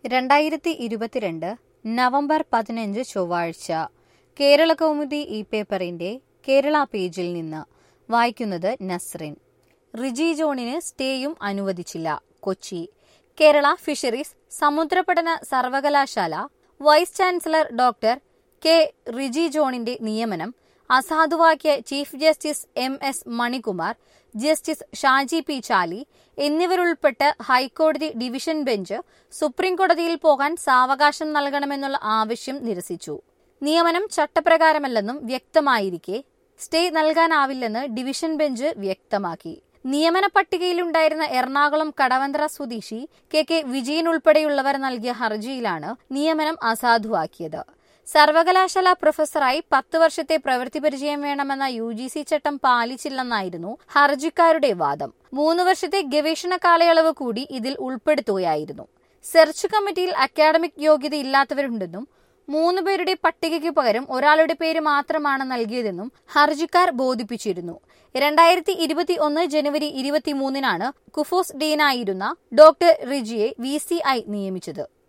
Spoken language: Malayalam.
രണ്ടായിരത്തി ഇരുപത്തിരണ്ട് നവംബർ പതിനഞ്ച് ചൊവ്വാഴ്ച കേരള കൗമുദി ഈ പേപ്പറിന്റെ കേരള പേജിൽ നിന്ന് വായിക്കുന്നത് നസ്റിൻ റിജി ജോണിന് സ്റ്റേയും അനുവദിച്ചില്ല കൊച്ചി കേരള ഫിഷറീസ് സമുദ്രപഠന സർവകലാശാല vice chancellor doctor K Riji ജോണിന്റെ നിയമനം അസാധുവാക്കിയ chief justice M S Manikumar justice Shaji P Chaly എന്നിവരുൾപ്പെട്ട് ഹൈക്കോടതി ഡിവിഷൻ ബെഞ്ച് സുപ്രീംകോടതിയിൽ പോകാൻ സാവകാശം നൽകണമെന്നുള്ള ആവശ്യം നിരസിച്ചു നിയമനം ചട്ടപ്രകാരമല്ലെന്നും വ്യക്തമായിരിക്കെ സ്റ്റേ നൽകാനാവില്ലെന്ന് ഡിവിഷൻ ബെഞ്ച് വ്യക്തമാക്കി നിയമന പട്ടികയിലുണ്ടായിരുന്ന എറണാകുളം കടവന്ത്ര സ്വദേശി കെ കെ വിജയൻ ഉൾപ്പെടെയുള്ളവർ നൽകിയ ഹർജിയിലാണ് നിയമനം അസാധുവാക്കിയത് സർവകലാശാല പ്രൊഫസറായി പത്ത് വർഷത്തെ പ്രവൃത്തി പരിചയം വേണമെന്ന യു ജി സി ചട്ടം പാലിച്ചില്ലെന്നായിരുന്നു ഹർജിക്കാരുടെ വാദം മൂന്ന് വർഷത്തെ ഗവേഷണ കാലയളവ് കൂടി ഇതിൽ ഉൾപ്പെടുത്തുകയായിരുന്നു സെർച്ച് കമ്മിറ്റിയിൽ അക്കാഡമിക് യോഗ്യത ഇല്ലാത്തവരുണ്ടെന്നും മൂന്ന് പേരുടെ പട്ടികയ്ക്ക് പകരം ഒരാളുടെ പേര് മാത്രമാണ് നൽകിയതെന്നും ഹർജിക്കാർ ബോധിപ്പിച്ചിരുന്നു രണ്ടായിരത്തി ഇരുപത്തി ഒന്ന് ജനുവരി ഇരുപത്തിമൂന്നിനാണ് കുഫോസ് ഡീനായിരുന്ന ഡോക്ടർ റിജിയെ വി സി ഐ നിയമിച്ചത്